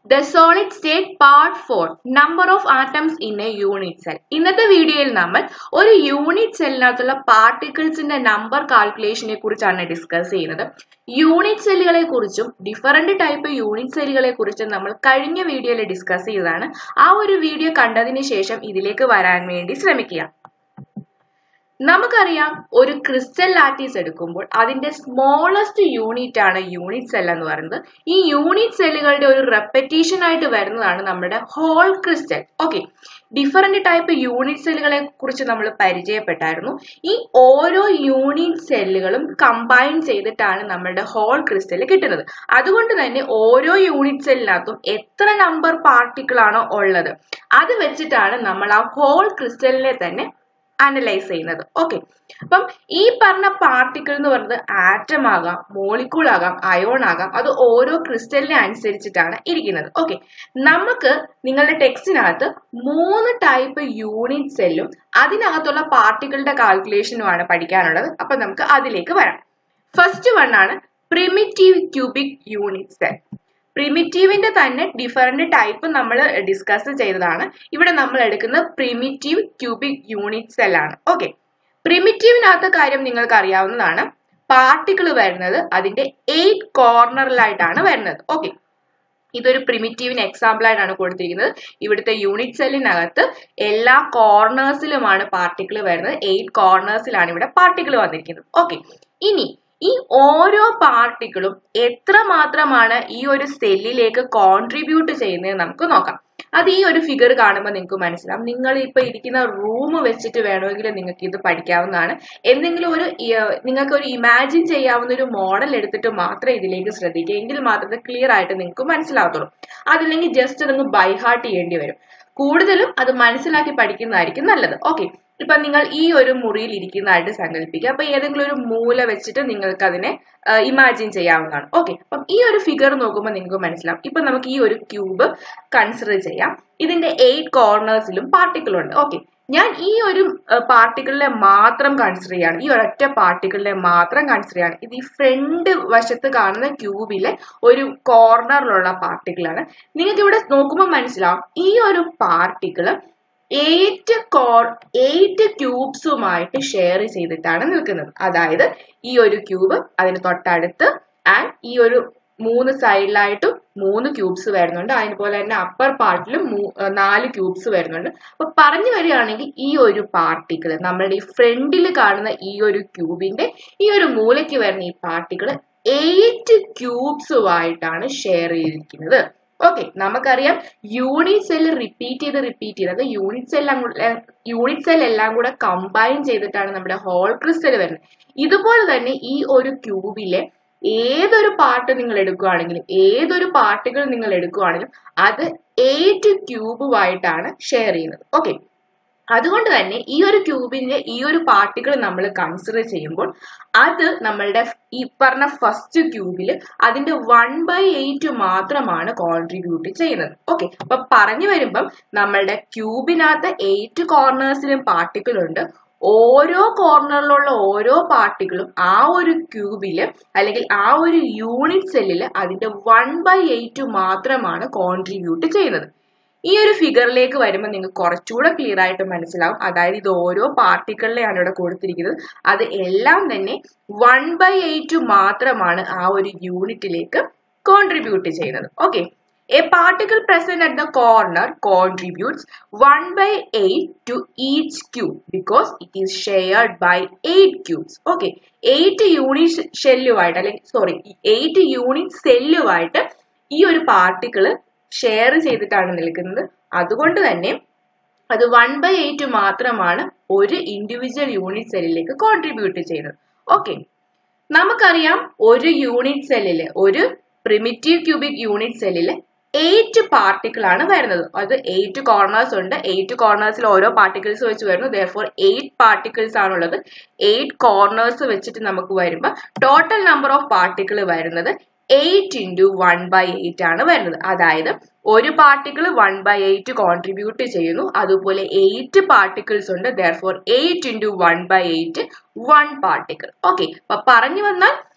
The solid state part four number of atoms in a unit cell ഇന്നത്തെ വീഡിയോയിൽ നമ്മൾ ഒരു യൂണിറ്റ് സെല്ലിനകത്തുള്ള പാർട്ടിക്കിൾസിന്റെ നമ്പർ കാൽക്കുലേഷനെ കുറിച്ചാണ് ഡിസ്കസ് ചെയ്യുന്നത് യൂണിറ്റ് സെല്ലുകളെ കുറിച്ചും ഡിഫറെന്റ് ടൈപ്പ് യൂണിറ്റ് സെല്ലുകളെ കുറിച്ചും നമ്മൾ കഴിഞ്ഞ വീഡിയോയിൽ ഡിസ്കസ് ചെയ്തതാണ് ആ ഒരു വീഡിയോ കണ്ടതിന് ശേഷം ഇതിലേക്ക് വരാൻ വേണ്ടി ശ്രമിക്കുക നമുക്കറിയാം ഒരു ക്രിസ്റ്റൽ ലാറ്റീസ് എടുക്കുമ്പോൾ അതിന്റെ സ്മോളസ്റ്റ് യൂണിറ്റ് ആണ് യൂണിറ്റ് സെൽ എന്ന് പറയുന്നത് ഈ യൂണിറ്റ് സെല്ലുകളുടെ ഒരു റെപ്പറ്റീഷൻ ആയിട്ട് വരുന്നതാണ് നമ്മുടെ whole crystal okay different type unit സെല്ലുകളെ കുറിച്ച് നമ്മൾ പരിചയപ്പെട്ടായിരുന്നു ഈ ഓരോ യൂണിറ്റ് സെല്ലുകളും കമ്പൈൻ ചെയ്തിട്ടാണ് നമ്മുടെ ഹോൾ ക്രിസ്റ്റൽ കിട്ടുന്നത് അതുകൊണ്ട് തന്നെ ഓരോ യൂണിറ്റ് സെല്ലിനകത്തും എത്ര നമ്പർ പാർട്ടിക്കിൾ ആണോ ഉള്ളത് അത് വെച്ചിട്ടാണ് നമ്മൾ ആ ഹോൾ ക്രിസ്റ്റലിനെ തന്നെ അനലൈസ് ചെയ്യുന്നത് ഓക്കെ അപ്പം ഈ പറഞ്ഞ പാർട്ടിക്കിൾ എന്ന് പറയുന്നത് ആറ്റം ആകാം മോളിക്കൂൾ ആകാം അയോൺ ആകാം അത് ഓരോ ക്രിസ്റ്റലിനെ അനുസരിച്ചിട്ടാണ് ഇരിക്കുന്നത് ഓക്കെ നമുക്ക് നിങ്ങളുടെ ടെക്സ്റ്റിനകത്ത് മൂന്ന് ടൈപ്പ് യൂണിറ്റ് സെല്ലും അതിനകത്തുള്ള പാർട്ടിക്കിളുടെ കാൽക്കുലേഷനുമാണ് പഠിക്കാനുള്ളത് അപ്പൊ നമുക്ക് അതിലേക്ക് വരാം ഫസ്റ്റ് വൺ ആണ് പ്രിമിറ്റീവ് ക്യൂബിക് യൂണിറ്റ് സെൽ പ്രിമിറ്റീവിന്റെ തന്നെ ഡിഫറെന്റ് ടൈപ്പ് നമ്മൾ ഡിസ്കസ് ചെയ്തതാണ് ഇവിടെ നമ്മൾ എടുക്കുന്ന പ്രിമിറ്റീവ് ക്യൂബിക് യൂണിറ്റ് സെൽ ആണ് ഓക്കെ പ്രിമിറ്റീവിനകത്ത കാര്യം നിങ്ങൾക്ക് അറിയാവുന്നതാണ് പാർട്ടിക്കിൾ വരുന്നത് അതിന്റെ എയ്റ്റ് കോർണറിലായിട്ടാണ് വരുന്നത് ഓക്കെ ഇതൊരു പ്രിമിറ്റീവിന് എക്സാമ്പിൾ ആയിട്ടാണ് കൊടുത്തിരിക്കുന്നത് ഇവിടുത്തെ യൂണിറ്റ് സെല്ലിനകത്ത് എല്ലാ കോർണേഴ്സിലുമാണ് പാർട്ടിക്കിൾ വരുന്നത് എയ്റ്റ് കോർണേഴ്സിലാണ് ഇവിടെ പാർട്ടിക്കിൾ വന്നിരിക്കുന്നത് ഓക്കെ ഇനി ഈ ഓരോ പാർട്ടിക്കിളും എത്ര മാത്രമാണ് ഈ ഒരു സെല്ലിലേക്ക് കോൺട്രിബ്യൂട്ട് ചെയ്യുന്നത് നമുക്ക് നോക്കാം അത് ഈ ഒരു ഫിഗർ കാണുമ്പോൾ നിങ്ങൾക്ക് മനസ്സിലാവും നിങ്ങൾ ഇപ്പൊ ഇരിക്കുന്ന റൂം വെച്ചിട്ട് വേണമെങ്കിൽ നിങ്ങൾക്ക് ഇത് പഠിക്കാവുന്നതാണ് എന്തെങ്കിലും ഒരു നിങ്ങൾക്ക് ഒരു ഇമാജിൻ ചെയ്യാവുന്ന ഒരു മോഡൽ എടുത്തിട്ട് മാത്രം ഇതിലേക്ക് ശ്രദ്ധിക്കുക എങ്കിൽ മാത്രമേ ക്ലിയർ ആയിട്ട് നിങ്ങൾക്ക് മനസ്സിലാവത്തുള്ളൂ അതില്ലെങ്കിൽ ജസ്റ്റ് നിങ്ങൾ ബൈഹാർട്ട് ചെയ്യേണ്ടി വരും കൂടുതലും അത് മനസ്സിലാക്കി പഠിക്കുന്നതായിരിക്കും നല്ലത് ഓക്കെ ഇപ്പൊ നിങ്ങൾ ഈ ഒരു മുറിയിൽ ഇരിക്കുന്നതായിട്ട് സങ്കല്പിക്കുക അപ്പൊ ഏതെങ്കിലും ഒരു മൂല വെച്ചിട്ട് നിങ്ങൾക്ക് അതിനെ ഇമാജിൻ ചെയ്യാവുന്നതാണ് ഓക്കെ അപ്പം ഈ ഒരു ഫിഗർ നോക്കുമ്പോൾ നിങ്ങൾക്ക് മനസ്സിലാവും ഇപ്പൊ നമുക്ക് ഈ ഒരു ക്യൂബ് കൺസിഡർ ചെയ്യാം ഇതിന്റെ എയ്റ്റ് കോർണേഴ്സിലും പാർട്ടിക്കിൾ ഉണ്ട് ഓക്കെ ഞാൻ ഈ ഒരു പാർട്ടിക്കിളിനെ മാത്രം കൺസിഡർ ചെയ്യാണ് ഈ ഒരൊറ്റ പാർട്ടിക്കിളിനെ മാത്രം കൺസിഡർ ചെയ്യാണ് ഇത് ഈ ഫ്രണ്ട് വശത്ത് കാണുന്ന ക്യൂബിലെ ഒരു കോർണറിലുള്ള പാർട്ടിക്കിളാണ് നിങ്ങൾക്ക് ഇവിടെ നോക്കുമ്പോൾ മനസ്സിലാവും ഈ ഒരു പാർട്ടിക്കിള് എയ്റ്റ് കോർ എയ്റ്റ് ക്യൂബ്സുമായിട്ട് ഷെയർ ചെയ്തിട്ടാണ് നിൽക്കുന്നത് അതായത് ഈ ഒരു ക്യൂബ് അതിന് തൊട്ടടുത്ത് ആൻഡ് ഈ ഒരു മൂന്ന് സൈഡിലായിട്ടും മൂന്ന് ക്യൂബ്സ് വരുന്നുണ്ട് അതുപോലെ തന്നെ അപ്പർ പാർട്ടിലും നാല് ക്യൂബ്സ് വരുന്നുണ്ട് അപ്പൊ പറഞ്ഞു വരികയാണെങ്കിൽ ഈ ഒരു പാർട്ടിക്കിൾ നമ്മുടെ ഈ ഫ്രണ്ടിൽ കാണുന്ന ഈ ഒരു ക്യൂബിന്റെ ഈ ഒരു മൂലയ്ക്ക് വരുന്ന ഈ പാർട്ടിക്കിൾ എയ്റ്റ് ക്യൂബ്സുമായിട്ടാണ് ഷെയർ ചെയ്തിരിക്കുന്നത് ഓക്കെ നമുക്കറിയാം യൂണിറ്റ് സെൽ റിപ്പീറ്റ് ചെയ്ത് റിപ്പീറ്റ് ചെയ്ത് അത് യൂണിറ്റ് സെൽ യൂണിറ്റ് സെൽ എല്ലാം കൂടെ കമ്പൈൻ ചെയ്തിട്ടാണ് നമ്മുടെ ഹോൾ ക്രിസ്റ്റൽ വരുന്നത് ഇതുപോലെ തന്നെ ഈ ഒരു ക്യൂബിലെ ഏതൊരു പാർട്ട് നിങ്ങൾ എടുക്കുകയാണെങ്കിലും ഏതൊരു പാർട്ടുകൾ നിങ്ങൾ എടുക്കുകയാണെങ്കിലും അത് എയ്റ്റ് ക്യൂബുമായിട്ടാണ് ഷെയർ ചെയ്യുന്നത് ഓക്കെ അതുകൊണ്ട് തന്നെ ഈ ഒരു ക്യൂബിന്റെ ഈ ഒരു പാർട്ടിക്കിൾ നമ്മൾ കൺസിഡർ ചെയ്യുമ്പോൾ അത് നമ്മളുടെ ഈ പറഞ്ഞ ഫസ്റ്റ് ക്യൂബിൽ അതിന്റെ വൺ ബൈ എയ്റ്റ് മാത്രമാണ് കോൺട്രിബ്യൂട്ട് ചെയ്യുന്നത് ഓക്കെ അപ്പൊ പറഞ്ഞു വരുമ്പം നമ്മളുടെ ക്യൂബിനകത്ത് എയ്റ്റ് കോർണേഴ്സിലും പാർട്ടിക്കിൾ ഉണ്ട് ഓരോ കോർണറിലുള്ള ഓരോ പാർട്ടിക്കിളും ആ ഒരു ക്യൂബില് അല്ലെങ്കിൽ ആ ഒരു യൂണിറ്റ് സെല്ലിൽ അതിന്റെ വൺ ബൈ എയ്റ്റ് മാത്രമാണ് കോൺട്രിബ്യൂട്ട് ചെയ്യുന്നത് ഈ ഒരു ഫിഗറിലേക്ക് വരുമ്പോൾ നിങ്ങൾക്ക് കുറച്ചുകൂടെ ക്ലിയർ ആയിട്ട് മനസ്സിലാവും അതായത് ഇത് ഓരോ പാർട്ടിക്കിളിലെയാണ് ഇവിടെ കൊടുത്തിരിക്കുന്നത് അത് എല്ലാം തന്നെ വൺ ബൈ എയ്റ്റ് മാത്രമാണ് ആ ഒരു യൂണിറ്റിലേക്ക് കോൺട്രിബ്യൂട്ട് ചെയ്യുന്നത് okay a particle present at the corner contributes one by eight to each cube because it is shared by eight cubes okay eight unit ഷെല്ലുമായിട്ട് അല്ലെങ്കിൽ സോറി എയ്റ്റ് യൂണിറ്റ് സെല്ലുമായിട്ട് ഈ ഒരു particle share ചെയ്തിട്ടാണ് നിൽക്കുന്നത് അതുകൊണ്ട് തന്നെ അത് വൺ ബൈ എയ്റ്റ് മാത്രമാണ് ഒരു ഇൻഡിവിജ്വൽ യൂണിറ്റ് സെല്ലിലേക്ക് കോൺട്രിബ്യൂട്ട് ചെയ്യുന്നത് ഓക്കെ നമുക്കറിയാം ഒരു യൂണിറ്റ് സെല്ലില് ഒരു പ്രിമിറ്റീവ് ക്യൂബിക് യൂണിറ്റ് സെല്ലില് എയ്റ്റ് പാർട്ടിക്കിൾ ആണ് വരുന്നത് അത് എയ്റ്റ് കോർണേഴ്സ് ഉണ്ട് എയ്റ്റ് കോർണേഴ്സിൽ ഓരോ പാർട്ടിക്കിൾസ് വെച്ച് വരുന്നു ദോർ എയ്റ്റ് പാർട്ടിക്കിൾസ് ആണുള്ളത് എയ്റ്റ് കോർണേഴ്സ് വെച്ചിട്ട് നമുക്ക് വരുമ്പോൾ ടോട്ടൽ നമ്പർ ഓഫ് പാർട്ടിക്കിൾ വരുന്നത് eight into one by eight ആണ് വരുന്നത് അതായത് ഒരു particle one by eight contribute ചെയ്യുന്നു അതുപോലെ എയ്റ്റ് പാർട്ടിക്കിൾസ് ഉണ്ട് therefore eight into one by eight one particle okay അപ്പൊ പറഞ്ഞു വന്നാൽ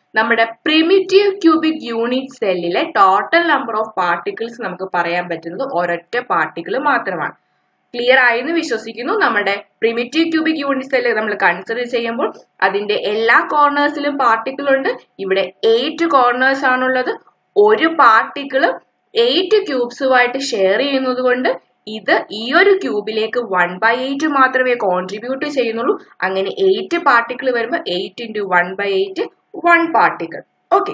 നമ്മുടെ പ്രിമിറ്റീവ് ക്യൂബിക് യൂണിറ്റ് സെല്ലിലെ ടോട്ടൽ നമ്പർ ഓഫ് പാർട്ടിക്കിൾസ് നമുക്ക് പറയാൻ പറ്റുന്നത് ഒരൊറ്റ പാർട്ടിക്കിൾ മാത്രമാണ് ക്ലിയർ ആയെന്ന് വിശ്വസിക്കുന്നു നമ്മുടെ പ്രിമിറ്റീവ് ക്യൂബിക് യൂണിറ്റ് സെല്ല് നമ്മൾ കൺസിഡർ ചെയ്യുമ്പോൾ അതിന്റെ എല്ലാ കോർണേഴ്സിലും പാർട്ടിക്കിൾ ഉണ്ട് ഇവിടെ എയ്റ്റ് കോർണേഴ്സ് ആണുള്ളത് ഒരു പാർട്ടിക്കിൾ എയ്റ്റ് ക്യൂബ്സുമായിട്ട് ഷെയർ ചെയ്യുന്നത് കൊണ്ട് ഇത് ഈ ഒരു ക്യൂബിലേക്ക് വൺ ബൈ എയ്റ്റ് മാത്രമേ കോൺട്രിബ്യൂട്ട് ചെയ്യുന്നുള്ളൂ അങ്ങനെ എയ്റ്റ് പാർട്ടിക്കിൾ വരുമ്പോൾ eight into one by eight one particle okay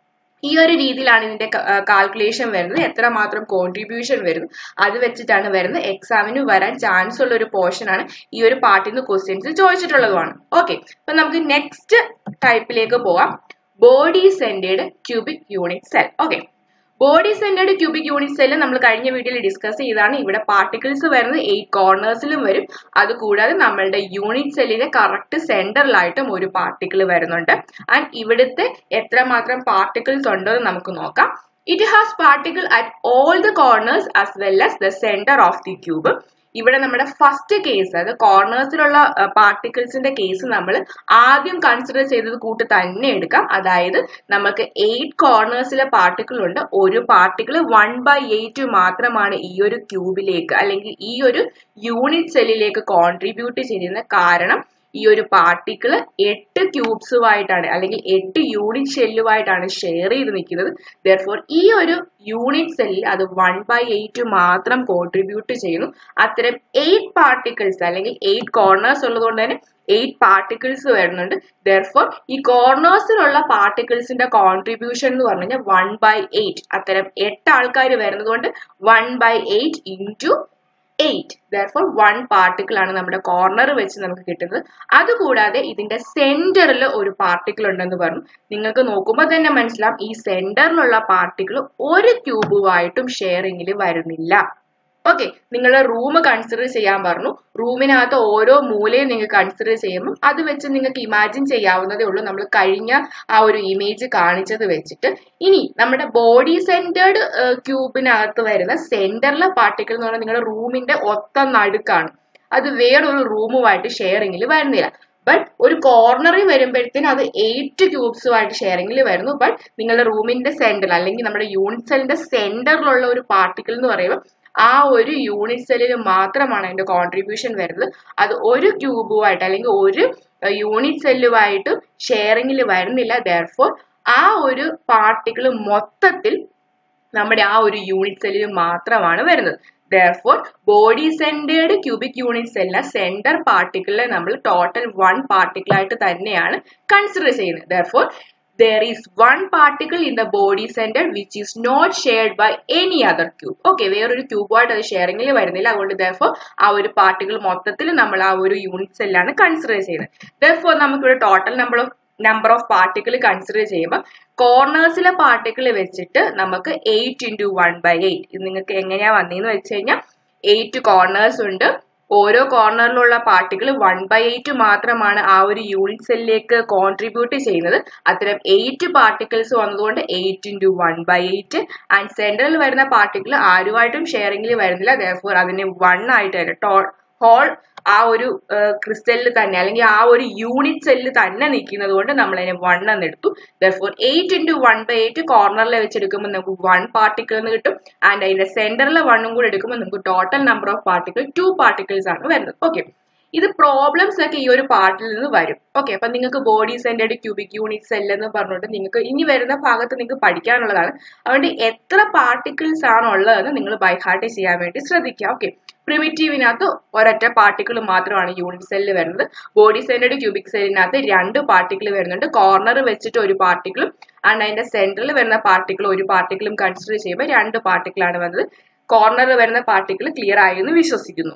ഈ ഒരു രീതിയിലാണ് ഇതിന്റെ കാൽക്കുലേഷൻ വരുന്നത് എത്രമാത്രം കോൺട്രിബ്യൂഷൻ വരുന്നു അത് വെച്ചിട്ടാണ് വരുന്നത് എക്സാമിന് വരാൻ ചാൻസ് ഉള്ള ഒരു പോർഷൻ ആണ് ഈ ഒരു പാർട്ടിൽ നിന്ന് ക്വസ്റ്റ്യൻസ് ചോദിച്ചിട്ടുള്ളതുമാണ് ഓക്കെ അപ്പൊ നമുക്ക് നെക്സ്റ്റ് ടൈപ്പിലേക്ക് പോവാം body centred cubic unit cell okay body centred cubic unit cell നമ്മൾ കഴിഞ്ഞ വീഡിയോയിൽ ഡിസ്കസ് ചെയ്താണ് ഇവിടെ പാർട്ടിക്കിൾസ് വരുന്നത് എയ്റ്റ് കോർണേഴ്സിലും വരും അതുകൂടാതെ നമ്മളുടെ യൂണിറ്റ് സെല്ലിന്റെ കറക്റ്റ് സെന്ററിലായിട്ടും ഒരു പാർട്ടിക്കിൾ വരുന്നുണ്ട് ആൻഡ് ഇവിടുത്തെ എത്രമാത്രം പാർട്ടിക്കിൾസ് ഉണ്ടോ എന്ന് നമുക്ക് നോക്കാം it has particle at all the corners as well as the centre of the cube ഇവിടെ നമ്മുടെ ഫസ്റ്റ് കേസ് അതായത് കോർണേഴ്സിലുള്ള പാർട്ടിക്കിൾസിന്റെ കേസ് നമ്മൾ ആദ്യം കൺസിഡർ ചെയ്തത് കൂട്ട് തന്നെ എടുക്കാം അതായത് നമുക്ക് എയ്റ്റ് കോർണേഴ്സിലെ പാർട്ടിക്കിൾ ഉണ്ട് ഒരു പാർട്ടിക്കിൾ വൺ ബൈ എയ്റ്റ് മാത്രമാണ് ഈ ഒരു ക്യൂബിലേക്ക് അല്ലെങ്കിൽ ഈ ഒരു യൂണിറ്റ് സെല്ലിലേക്ക് കോൺട്രിബ്യൂട്ട് ചെയ്യുന്ന കാരണം ഈ ഒരു പാർട്ടിക്കിൾ എട്ട് ക്യൂബ്സുമായിട്ടാണ് അല്ലെങ്കിൽ എട്ട് യൂണിറ്റ് ഷെല്ലുമായിട്ടാണ് ഷെയർ ചെയ്ത് നിൽക്കുന്നത് ദർഫോർ ഈ ഒരു യൂണിറ്റ് സെല്ലിൽ അത് വൺ ബൈ എയ്റ്റ് മാത്രം കോൺട്രിബ്യൂട്ട് ചെയ്യുന്നു അത്തരം എയ്റ്റ് പാർട്ടിക്കിൾസ് അല്ലെങ്കിൽ എയ്റ്റ് കോർണേഴ്സ് ഉള്ളതുകൊണ്ട് തന്നെ എയ്റ്റ് പാർട്ടിക്കിൾസ് വരുന്നുണ്ട് ദർഫോർ ഈ കോർണേഴ്സിലുള്ള പാർട്ടിക്കിൾസിന്റെ കോൺട്രിബ്യൂഷൻ എന്ന് പറഞ്ഞു കഴിഞ്ഞാൽ വൺ ബൈ എയ്റ്റ് അത്തരം എട്ട് ആൾക്കാർ വരുന്നത് കൊണ്ട് one by eight into eight therefore one particle ആണ് നമ്മുടെ കോർണർ വെച്ച് നമുക്ക് കിട്ടുന്നത് അതുകൂടാതെ ഇതിന്റെ സെന്ററിൽ ഒരു പാർട്ടിക്കിൾ ഉണ്ടെന്ന് പറഞ്ഞു നിങ്ങൾക്ക് നോക്കുമ്പോൾ തന്നെ മനസ്സിലാവും ഈ സെന്ററിലുള്ള പാർട്ടിക്കിൾ ഒരു ക്യൂബുമായിട്ടും ഷെയറിങ്ങിൽ വരുന്നില്ല ഓക്കെ നിങ്ങളുടെ റൂം കൺസിഡർ ചെയ്യാൻ പറഞ്ഞു റൂമിനകത്ത് ഓരോ മൂലയും നിങ്ങൾ കൺസിഡർ ചെയ്യുമ്പോൾ അത് വെച്ച് നിങ്ങൾക്ക് ഇമാജിൻ ചെയ്യാവുന്നതേ ഉള്ളൂ നമ്മൾ കഴിഞ്ഞ ആ ഒരു ഇമേജ് കാണിച്ചത് വെച്ചിട്ട് ഇനി നമ്മുടെ ബോഡി സെന്റേർഡ് ക്യൂബിനകത്ത് വരുന്ന സെന്ററിലെ പാർട്ടിക്കിൾ എന്ന് പറഞ്ഞാൽ നിങ്ങളുടെ റൂമിന്റെ ഒത്ത നടുക്കാണ് അത് വേറൊരു റൂമുമായിട്ട് ഷെയറിങ്ങിൽ വരുന്നില്ല ബട്ട് ഒരു കോർണറിൽ വരുമ്പോഴത്തേനും അത് എയ്റ്റ് ക്യൂബ്സുമായിട്ട് ഷെയറിങ്ങിൽ വരുന്നു ബട്ട് നിങ്ങളുടെ റൂമിന്റെ സെന്റർ അല്ലെങ്കിൽ നമ്മുടെ യൂണിറ്റ് സെല്ലിന്റെ സെന്ററിലുള്ള ഒരു പാർട്ടിക്കിൾ എന്ന് പറയുമ്പോൾ ആ ഒരു യൂണിറ്റ് സെല്ലിൽ മാത്രമാണ് അതിന്റെ കോൺട്രിബ്യൂഷൻ വരുന്നത് അത് ഒരു ക്യൂബുമായിട്ട് അല്ലെങ്കിൽ ഒരു യൂണിറ്റ് സെല്ലുമായിട്ട് ഷെയറിങ്ങിൽ വരുന്നില്ല ദർഫോർ ആ ഒരു പാർട്ടിക്കിൾ മൊത്തത്തിൽ നമ്മുടെ ആ ഒരു യൂണിറ്റ് സെല്ലിൽ മാത്രമാണ് വരുന്നത് therefore body centred cubic unit സെല്ലിനെ സെന്റർ പാർട്ടിക്കിളിനെ നമ്മൾ ടോട്ടൽ വൺ പാർട്ടിക്കിൾ ആയിട്ട് തന്നെയാണ് കൺസിഡർ ചെയ്യുന്നത് therefore there is one particle in the body center which is not shared by any other cube okay വേറൊരു ക്യൂബായിട്ട് അത് ഷെയറിങ്ങിൽ വരുന്നില്ല അതുകൊണ്ട് ദർഫോർ ആ ഒരു പാർട്ടിക്കിൾ മൊത്തത്തിൽ നമ്മൾ ആ ഒരു യൂണിറ്റ് സെല്ലാണ് കൺസിഡർ ചെയ്യുന്നത് ദർഫോർ നമുക്കിവിടെ total number of number of particle consider ചെയ്യുമ്പോൾ കോർണേഴ്സിലെ പാർട്ടിക്കിൾ വെച്ചിട്ട് നമുക്ക് eight into one by eight ഇത് നിങ്ങൾക്ക് എങ്ങനെയാ വന്നതെന്ന് വെച്ച് കഴിഞ്ഞാൽ എയ്റ്റ് കോർണേഴ്സ് ഉണ്ട് ഓരോ കോർണറിലുള്ള പാർട്ടിക്കിൾ വൺ ബൈ എയ്റ്റ് മാത്രമാണ് ആ ഒരു യൂണിറ്റ് സെല്ലിലേക്ക് കോൺട്രിബ്യൂട്ട് ചെയ്യുന്നത് അത്തരം എയ്റ്റ് പാർട്ടിക്കിൾസ് വന്നതുകൊണ്ട് eight into one by eight and central വരുന്ന പാർട്ടിക്കിൾ ആരുമായിട്ടും ഷെയറിംഗിൽ വരുന്നില്ല ദോർ അതിനെ വൺ ആയിട്ട് തന്നെ ടോ ഹോൾ ആ ഒരു ക്രിസ്റ്റലിൽ തന്നെ അല്ലെങ്കിൽ ആ ഒരു യൂണിറ്റ് സെല്ലിൽ തന്നെ നിൽക്കുന്നത് കൊണ്ട് നമ്മൾ അതിനെ വൺ എന്ന് എടുത്തു therefore eight into one by eight കോർണറിൽ വെച്ചെടുക്കുമ്പോൾ നമുക്ക് വൺ പാർട്ടിക്കിൾ എന്ന് കിട്ടും ആൻഡ് അതിന്റെ സെന്ററിൽ വണ്ണും കൂടെ എടുക്കുമ്പോൾ നമുക്ക് total number of particle two particles ആണ് വരുന്നത് ഓക്കെ ഇത് പ്രോബ്ലംസ് ഒക്കെ ഈ ഒരു പാർട്ടിൽ നിന്ന് വരും ഓക്കെ അപ്പൊ നിങ്ങൾക്ക് body centred cubic unit cell എന്ന് പറഞ്ഞിട്ട് നിങ്ങൾക്ക് ഇനി വരുന്ന ഭാഗത്ത് നിങ്ങൾക്ക് പഠിക്കാനുള്ളതാണ് അതുകൊണ്ട് എത്ര പാർട്ടിക്കിൾസ് ആണ് ഉള്ളതെന്ന് നിങ്ങൾ ബൈ ഹാർട്ട് ചെയ്യാൻ വേണ്ടി ശ്രദ്ധിക്കുക ഓക്കെ പ്രിമിറ്റീവിനകത്ത് ഒരൊറ്റ പാർട്ടിക്കിൾ മാത്രമാണ് യൂണിറ്റ് സെല്ലിൽ വരുന്നത് ബോഡി സെന്റേഡ് ക്യൂബിക് സെല്ലിനകത്ത് രണ്ട് പാർട്ടിക്കിൾ വരുന്നുണ്ട് കോർണർ വെച്ചിട്ട് ഒരു പാർട്ടിക്കിളും ആൻഡ് അതിന്റെ സെന്ററിൽ വരുന്ന പാർട്ടിക്കിൾ ഒരു പാർട്ടിക്കിളും കൺസിഡർ ചെയ്യുമ്പോൾ രണ്ട് പാർട്ടിക്കിളാണ് വന്നത് കോർണറിൽ വരുന്ന പാർട്ടിക്കിൾ ക്ലിയർ ആയി എന്ന് വിശ്വസിക്കുന്നു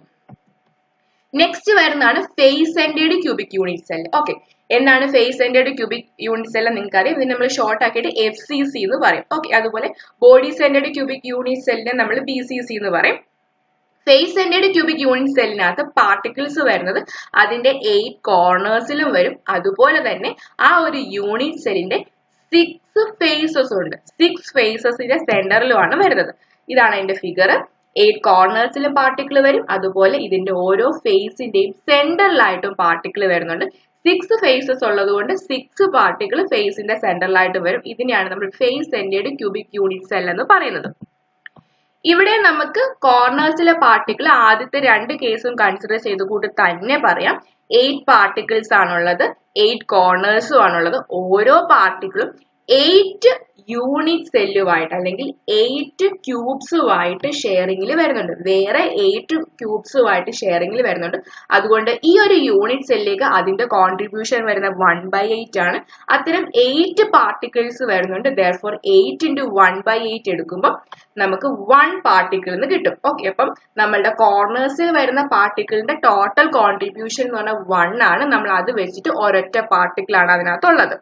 നെക്സ്റ്റ് വരുന്നതാണ് face centred cubic unit cell okay എന്താണ് face centred cubic unit cell നിങ്ങൾക്ക് അറിയാം ഇതിന് നമ്മൾ ഷോർട്ട് ആക്കിയിട്ട് എഫ് സി സി എന്ന് പറയും ഓക്കെ അതുപോലെ ബോഡി സെന്റേഡ് ക്യൂബിക് യൂണിറ്റ് സെല്ലിനെ നമ്മൾ ബി സി സി എന്ന് പറയും ഫേസ് സെന്റേഡ് ക്യൂബിക് യൂണിറ്റ് സെല്ലിനകത്ത് പാർട്ടിക്കിൾസ് വരുന്നത് അതിന്റെ എയ്റ്റ് കോർണേഴ്സിലും വരും അതുപോലെ തന്നെ ആ ഒരു യൂണിറ്റ് സെല്ലിന്റെ സിക്സ് ഫേസസ് ഉണ്ട് സിക്സ് ഫേസസിന്റെ സെന്ററിലുമാണ് വരുന്നത് ഇതാണ് അതിന്റെ ഫിഗർ എയ്റ്റ് കോർണേഴ്സിലും പാർട്ടിക്കിൾ വരും അതുപോലെ ഇതിന്റെ ഓരോ ഫേസിന്റെയും സെന്ററിലായിട്ടും പാർട്ടിക്കിൾ വരുന്നുണ്ട് സിക്സ് ഫേസസ് ഉള്ളത് കൊണ്ട് സിക്സ് പാർട്ടിക്കിൾ ഫേസിന്റെ സെന്ററിലായിട്ട് വരും ഇതിനെയാണ് നമ്മൾ face centred cubic unit cell എന്ന് പറയുന്നത് ഇവിടെ നമുക്ക് കോർണേഴ്സിലെ പാർട്ടിക്കിൾ ആദ്യത്തെ രണ്ട് കേസും കൺസിഡർ ചെയ്ത് കൂട്ടി തന്നെ പറയാം എയ്റ്റ് പാർട്ടിക്കിൾസ് ആണുള്ളത് എയ്റ്റ് കോർണേഴ്സും ആണുള്ളത് ഓരോ പാർട്ടിക്കിളും എയ്റ്റ് യൂണിറ്റ് സെല്ലുമായിട്ട് അല്ലെങ്കിൽ എയ്റ്റ് ക്യൂബ്സുമായിട്ട് ഷെയറിങ്ങിൽ വരുന്നുണ്ട് വേറെ എയ്റ്റ് ക്യൂബ്സുമായിട്ട് ഷെയറിങ്ങിൽ വരുന്നുണ്ട് അതുകൊണ്ട് ഈ ഒരു യൂണിറ്റ് സെല്ലിലേക്ക് അതിന്റെ കോൺട്രിബ്യൂഷൻ വരുന്ന വൺ ബൈ എയ്റ്റ് ആണ് അത്തരം എയ്റ്റ് പാർട്ടിക്കിൾസ് വരുന്നുണ്ട് therefore eight into one by eight എടുക്കുമ്പോൾ നമുക്ക് വൺ പാർട്ടിക്കിൾ എന്ന് കിട്ടും ഓക്കെ അപ്പം നമ്മളുടെ കോർണേഴ്സിൽ വരുന്ന പാർട്ടിക്കിളിന്റെ ടോട്ടൽ കോൺട്രിബ്യൂഷൻ എന്ന് പറഞ്ഞാൽ വൺ ആണ് നമ്മൾ അത് വെച്ചിട്ട് ഒരൊറ്റ പാർട്ടിക്കിൾ ആണ് അതിനകത്തുള്ളത്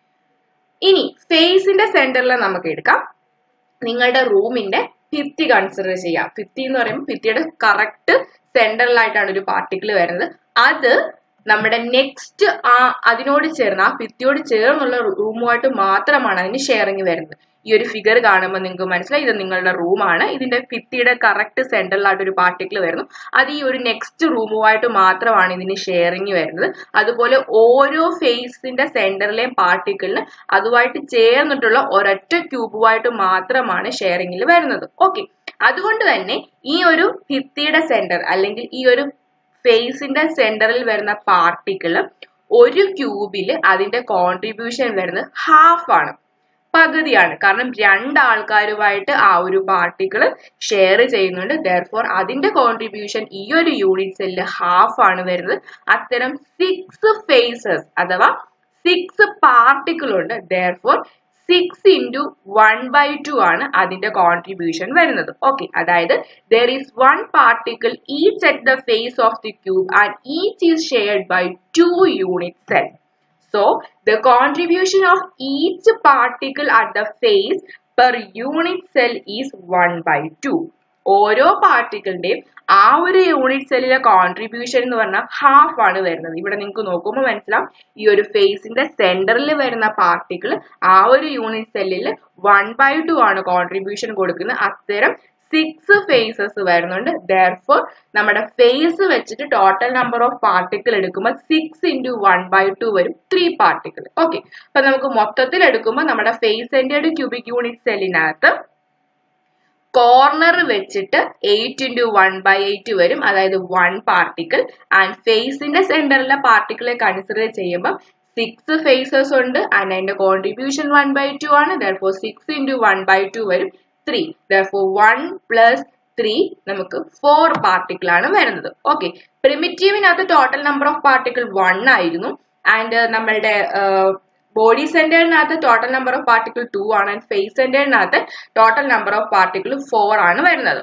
ഇനി ഫേസിന്റെ സെന്ററിൽ നമുക്ക് എടുക്കാം നിങ്ങളുടെ റൂമിന്റെ ഭിത്തി കൺസിഡർ ചെയ്യാം ഭിത്തി എന്ന് പറയുമ്പോൾ ഭിത്തിയുടെ കറക്റ്റ് സെന്ററിലായിട്ടാണ് ഒരു പാർട്ടിക്കിൾ വരുന്നത് അത് നമ്മുടെ നെക്സ്റ്റ് ആ അതിനോട് ചേർന്ന് ആ ഭിത്തിയോട് ചേർന്നുള്ള റൂമുമായിട്ട് മാത്രമാണ് അതിന് ഷെയറിങ് വരുന്നത് ഈ ഒരു ഫിഗർ കാണുമ്പോൾ നിങ്ങൾക്ക് മനസ്സിലായി ഇത് നിങ്ങളുടെ റൂമാണ് ഇതിന്റെ ഭിത്തിയുടെ കറക്റ്റ് സെന്ററിലായിട്ട് ഒരു പാർട്ടിക്കിൾ വരുന്നു അത് ഈ ഒരു നെക്സ്റ്റ് റൂമുമായിട്ട് മാത്രമാണ് ഇതിന് ഷെയറിങ് വരുന്നത് അതുപോലെ ഓരോ ഫേസിന്റെ സെന്ററിലെയും പാർട്ടിക്കിളിന് അതുമായിട്ട് ചേർന്നിട്ടുള്ള ഒരൊറ്റ ക്യൂബുമായിട്ട് മാത്രമാണ് ഷെയറിങ്ങിൽ വരുന്നത് ഓക്കെ അതുകൊണ്ട് തന്നെ ഈ ഒരു ഭിത്തിയുടെ സെന്റർ അല്ലെങ്കിൽ ഈ ഒരു ഫേസിന്റെ സെന്ററിൽ വരുന്ന പാർട്ടിക്കിൾ ഒരു ക്യൂബിൽ അതിന്റെ കോൺട്രിബ്യൂഷൻ വരുന്നത് ഹാഫ് ആണ് പകുതിയാണ് കാരണം രണ്ടാൾക്കാരുമായിട്ട് ആ ഒരു പാർട്ടിക്കിൾ ഷെയർ ചെയ്യുന്നുണ്ട് ദർഫോർ അതിന്റെ കോൺട്രിബ്യൂഷൻ ഈ ഒരു യൂണിറ്റ് സെല്ലിൽ ഹാഫ് ആണ് വരുന്നത് അത്തരം സിക്സ് ഫേസസ് അഥവാ സിക്സ് പാർട്ടിക്കിൾ ഉണ്ട് therefore six into one by two ആണ് അതിന്റെ കോൺട്രിബ്യൂഷൻ വരുന്നത് ഓക്കെ അതായത് there is one particle each at the face of the cube and each is shared by two unit cell So, the contribution of each particle at the face per unit cell is 1 by 2. ഓരോ പാർട്ടിക്കിളിന്റെയും ആ ഒരു unit സെല്ലിലെ contribution എന്ന് പറഞ്ഞാൽ half ആണ് വരുന്നത് ഇവിടെ നിങ്ങൾക്ക് നോക്കുമ്പോൾ മനസ്സിലാവും ഈ ഒരു ഫേസിന്റെ സെന്ററിൽ വരുന്ന പാർട്ടിക്കിൾ ആ ഒരു യൂണിറ്റ് സെല്ലിൽ വൺ ബൈ ടു ആണ് കോൺട്രിബ്യൂഷൻ കൊടുക്കുന്നത് അത്തരം സിക്സ് ഫേസസ് വരുന്നുണ്ട് ദർഫോർ നമ്മുടെ ഫേസ് വെച്ചിട്ട് ടോട്ടൽ നമ്പർ ഓഫ് പാർട്ടിക്കിൾ എടുക്കുമ്പോൾ six into one by two വരും ത്രീ പാർട്ടിക്കിൾ ഓക്കെ അപ്പൊ നമുക്ക് മൊത്തത്തിൽ എടുക്കുമ്പോൾ നമ്മുടെ ഫേസ് സെന്റേഡ് ക്യൂബിക് യൂണിറ്റ് സെല്ലിനകത്ത് കോർണർ വെച്ചിട്ട് eight into one by eight വരും അതായത് വൺ പാർട്ടിക്കിൾ ആൻഡ് ഫേസിന്റെ സെന്ററിലെ പാർട്ടിക്കിളെ കൺസിഡർ ചെയ്യുമ്പോൾ സിക്സ് ഫേസസ് ഉണ്ട് ആൻഡ് അതിന്റെ കോൺട്രിബ്യൂഷൻ വൺ ബൈ ടു ആണ് therefore six into one by two വരും three therefore one plus three നമുക്ക് ഫോർ പാർട്ടിക്കിൾ ആണ് വരുന്നത് ഓക്കെ പ്രിമിറ്റീവിനകത്ത് total number of particle one ആയിരുന്നു ആൻഡ് നമ്മളുടെ ബോഡി സെന്ററിനകത്ത് total number of particle two ആണ് ആൻഡ് ഫേസ് സെന്ററിനകത്ത് total number of particle four ആണ് വരുന്നത്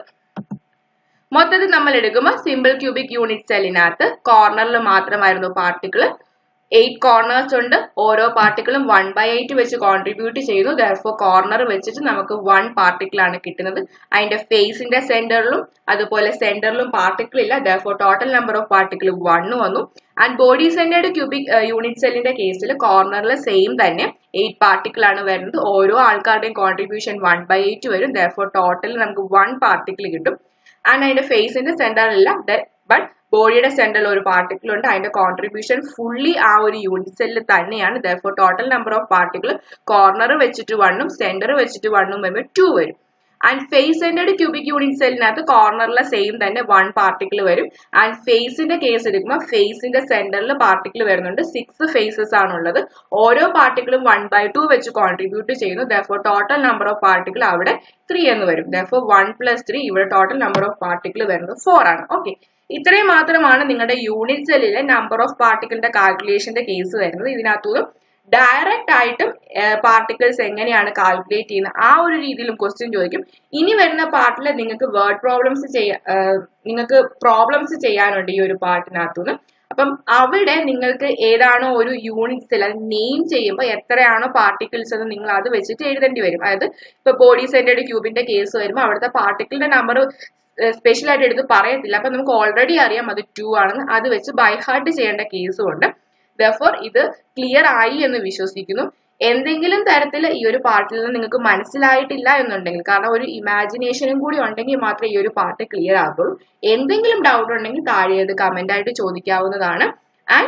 മൊത്തത്തിൽ നമ്മൾ എടുക്കുമ്പോൾ സിമ്പിൾ ക്യൂബിക് യൂണിറ്റ് സെല്ലിനകത്ത് കോർണറിൽ മാത്രമായിരുന്നു പാർട്ടിക്കിൾ എയ്റ്റ് കോർണേഴ്സ് ഉണ്ട് ഓരോ പാർട്ടിക്കിളും വൺ ബൈ എയ്റ്റ് വെച്ച് കോൺട്രിബ്യൂട്ട് ചെയ്യുന്നു ദർഫോർ കോർണർ വെച്ചിട്ട് നമുക്ക് വൺ പാർട്ടിക്കിൾ ആണ് കിട്ടുന്നത് അതിന്റെ ഫേസിന്റെ സെന്ററിലും അതുപോലെ സെന്ററിലും പാർട്ടിക്കിൾ ഇല്ല therefore total number of particle one വന്നു and body centred cubic unit സെല്ലിന്റെ കേസിൽ കോർണറിൽ സെയിം തന്നെ എയ്റ്റ് പാർട്ടിക്കിൾ ആണ് വരുന്നത് ഓരോ ആൾക്കാരുടെയും കോൺട്രിബ്യൂഷൻ വൺ ബൈ എയ്റ്റ് വരും ദർഫോർ ടോട്ടൽ നമുക്ക് വൺ പാർട്ടിക്കിൾ കിട്ടും ആൻഡ് അതിന്റെ ഫേസിന്റെ സെന്ററിലില്ല ബട്ട് ബോഡിയുടെ സെന്ററിൽ ഒരു പാർട്ടിക്കിൾ ഉണ്ട് അതിന്റെ കോൺട്രിബ്യൂഷൻ ഫുള്ളി ആ ഒരു യൂണിറ്റ് സെല്ലിൽ തന്നെയാണ് therefore total number of particle corner വെച്ചിട്ട് വണ്ണും സെന്റർ വെച്ചിട്ട് വണ്ണും വരുമ്പോൾ ടു വരും and face centred cubic unit സെല്ലിനകത്ത് കോർണറിലെ സെയിം തന്നെ വൺ പാർട്ടിക്കിൾ വരും ആൻഡ് ഫേസിന്റെ കേസ് എടുക്കുമ്പോൾ ഫേസിന്റെ സെന്ററിൽ പാർട്ടിക്കിൾ വരുന്നുണ്ട് സിക്സ് ഫേസസ് ആണുള്ളത് ഓരോ പാർട്ടിക്കിളും വൺ ബൈ ടു വെച്ച് കോൺട്രിബ്യൂട്ട് ചെയ്യുന്നു therefore total number of particle അവിടെ ത്രീ എന്ന് വരും ദർഫോർ വൺ പ്ലസ് ത്രീ ഇവിടെ ടോട്ടൽ നമ്പർ ഓഫ് പാർട്ടിക്കിൾ വരുന്നത് ഫോർ ആണ് ഓക്കെ ഇത്രയും മാത്രമാണ് നിങ്ങളുടെ യൂണിറ്റ് സെല്ലിലെ നമ്പർ ഓഫ് പാർട്ടിക്കിളിന്റെ കാൽക്കുലേഷന്റെ കേസ് വരുന്നത് ഇതിനകത്തുനിന്ന് ഡയറക്റ്റ് ആയിട്ടും പാർട്ടിക്കിൾസ് എങ്ങനെയാണ് കാൽക്കുലേറ്റ് ചെയ്യുന്നത് ആ ഒരു രീതിയിലും ക്വസ്റ്റ്യൻ ചോദിക്കും ഇനി വരുന്ന പാർട്ടിൽ നിങ്ങൾക്ക് വേർഡ് പ്രോബ്ലംസ് ചെയ്യാ നിങ്ങൾക്ക് പ്രോബ്ലംസ് ചെയ്യാനുണ്ട് ഈ ഒരു പാർട്ടിനകത്തുനിന്ന് അപ്പം അവിടെ നിങ്ങൾക്ക് ഏതാണോ ഒരു യൂണിറ്റ് സെൽ അത് നെയിം ചെയ്യുമ്പോൾ എത്രയാണോ പാർട്ടിക്കിൾസ് എന്ന് നിങ്ങൾ അത് വെച്ചിട്ട് എഴുതേണ്ടി വരും അതായത് ഇപ്പൊ ബോഡി സെന്റഡ് ക്യൂബിന്റെ കേസ് വരുമ്പോൾ അവിടുത്തെ പാർട്ടിക്കിളിന്റെ നമ്പർ സ്പെഷ്യൽ ആയിട്ട് എടുത്ത് പറയത്തില്ല അപ്പൊ നമുക്ക് ഓൾറെഡി അറിയാം അത് ടു ആണെന്ന് അത് വെച്ച് ബൈ ഹാർട്ട് ചെയ്യേണ്ട കേസും ഉണ്ട് ദർഫോർ ഇത് ക്ലിയർ ആയി എന്ന് വിശ്വസിക്കുന്നു എന്തെങ്കിലും തരത്തിൽ ഈ ഒരു പാർട്ടിൽ നിന്ന് നിങ്ങൾക്ക് മനസ്സിലായിട്ടില്ല എന്നുണ്ടെങ്കിൽ കാരണം ഒരു ഇമാജിനേഷനും കൂടി ഉണ്ടെങ്കിൽ മാത്രമേ ഈ ഒരു പാർട്ട് ക്ലിയർ ആകുള്ളൂ എന്തെങ്കിലും ഡൗട്ട് ഉണ്ടെങ്കിൽ താഴെ അത് കമന്റ് ആയിട്ട് ചോദിക്കാവുന്നതാണ് ആൻഡ്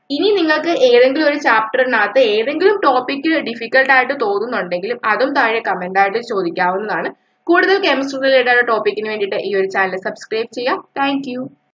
ഇനി നിങ്ങൾക്ക് ഏതെങ്കിലും ഒരു ചാപ്റ്ററിനകത്ത് ഏതെങ്കിലും ടോപ്പിക്ക് ഡിഫിക്കൽട്ട് ആയിട്ട് തോന്നുന്നുണ്ടെങ്കിലും അതും താഴെ കമന്റ് ആയിട്ട് ചോദിക്കാവുന്നതാണ് കൂടുതൽ കെമിസ്ട്രി റിലേറ്റഡ് ടോപ്പിക്കിന് വേണ്ടിയിട്ട് ഈ ഒരു ചാനൽ സബ്സ്ക്രൈബ് ചെയ്യാം താങ്ക്